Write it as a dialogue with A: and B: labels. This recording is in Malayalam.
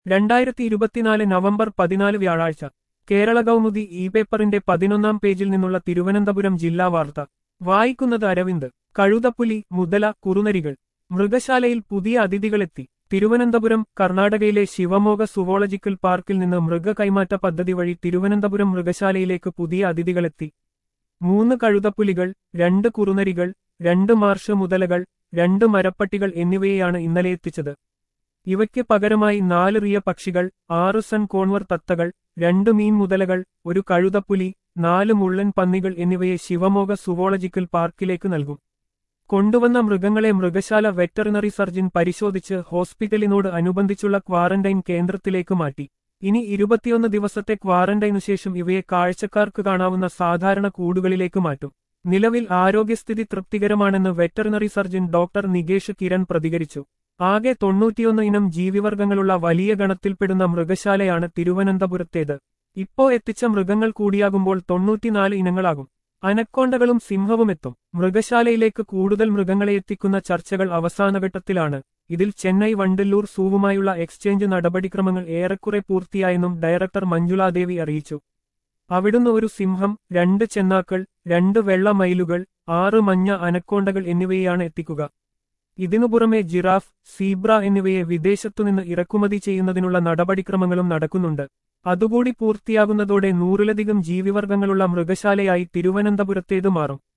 A: രണ്ടായിരത്തി ഇരുപത്തിനാല് നവംബർ പതിനാല് വ്യാഴാഴ്ച കേരള കൗമുദി ഇ പേപ്പറിന്റെ പതിനൊന്നാം പേജിൽ നിന്നുള്ള തിരുവനന്തപുരം ജില്ലാ വാർത്ത വായിക്കുന്നത് അരവിന്ദ് കഴുതപ്പുലി മുതല കുറുനരികൾ മൃഗശാലയിൽ പുതിയ അതിഥികളെത്തി തിരുവനന്തപുരം കർണാടകയിലെ ശിവമോഗ സുവോളജിക്കൽ പാർക്കിൽ നിന്ന് മൃഗ കൈമാറ്റ പദ്ധതി വഴി തിരുവനന്തപുരം മൃഗശാലയിലേക്ക് പുതിയ അതിഥികളെത്തി മൂന്ന് കഴുതപ്പുലികൾ രണ്ട് കുറുനരികൾ രണ്ട് മാർഷ് മുതലകൾ രണ്ട് മരപ്പട്ടികൾ എന്നിവയെയാണ് ഇന്നലെ എത്തിച്ചത് ഇവയ്ക്ക് പകരമായി നാല് റിയ പക്ഷികൾ ആറ് സൺ കോൺവർ തത്തകൾ രണ്ട് മീൻ മുതലകൾ ഒരു കഴുതപ്പുലി നാല് മുള്ളൻ പന്നികൾ എന്നിവയെ ശിവമോഗ സുവോളജിക്കൽ പാർക്കിലേക്ക് നൽകും കൊണ്ടുവന്ന മൃഗങ്ങളെ മൃഗശാല വെറ്ററിനറി സർജൻ പരിശോധിച്ച് ഹോസ്പിറ്റലിനോട് അനുബന്ധിച്ചുള്ള ക്വാറന്റൈൻ കേന്ദ്രത്തിലേക്ക് മാറ്റി ഇനി ഇരുപത്തിയൊന്ന് ദിവസത്തെ ക്വാറന്റൈനു ശേഷം ഇവയെ കാഴ്ചക്കാർക്ക് കാണാവുന്ന സാധാരണ കൂടുകളിലേക്ക് മാറ്റും നിലവിൽ ആരോഗ്യസ്ഥിതി തൃപ്തികരമാണെന്ന് veterinary surgeon doctor Nikesh Kiran പ്രതികരിച്ചു ആകെ തൊണ്ണൂറ്റിയൊന്ന് ഇനം ജീവിവർഗങ്ങളുള്ള വലിയ ഗണത്തിൽപ്പെടുന്ന മൃഗശാലയാണ് തിരുവനന്തപുരത്തേത് ഇപ്പോ എത്തിച്ച മൃഗങ്ങൾ കൂടിയാകുമ്പോൾ തൊണ്ണൂറ്റിനാല് ഇനങ്ങളാകും അനക്കോണ്ടകളും സിംഹവും എത്തും മൃഗശാലയിലേക്ക് കൂടുതൽ മൃഗങ്ങളെ എത്തിക്കുന്ന ചർച്ചകൾ അവസാനഘട്ടത്തിലാണ് ഇതിൽ ചെന്നൈ വണ്ടല്ലൂർ സൂവുമായുള്ള എക്സ്ചേഞ്ച് നടപടിക്രമങ്ങൾ ഏറെക്കുറെ പൂർത്തിയായെന്നും ഡയറക്ടർ മഞ്ജുളാദേവി അറിയിച്ചു അവിടുന്ന് ഒരു സിംഹം രണ്ട് ചെന്നാക്കൾ രണ്ട് വെള്ള മയിലുകൾ ആറ് മഞ്ഞ അനക്കോണ്ടകൾ എന്നിവയെയാണ് എത്തിക്കുക ഇതിനു പുറമെ ജിറാഫ് സീബ്ര എന്നിവയെ വിദേശത്തുനിന്ന് ഇറക്കുമതി ചെയ്യുന്നതിനുള്ള നടപടിക്രമങ്ങളും നടക്കുന്നുണ്ട് അതുകൂടി പൂർത്തിയാകുന്നതോടെ നൂറിലധികം ജീവിവർഗങ്ങളുള്ള മൃഗശാലയായി തിരുവനന്തപുരത്തേത് മാറും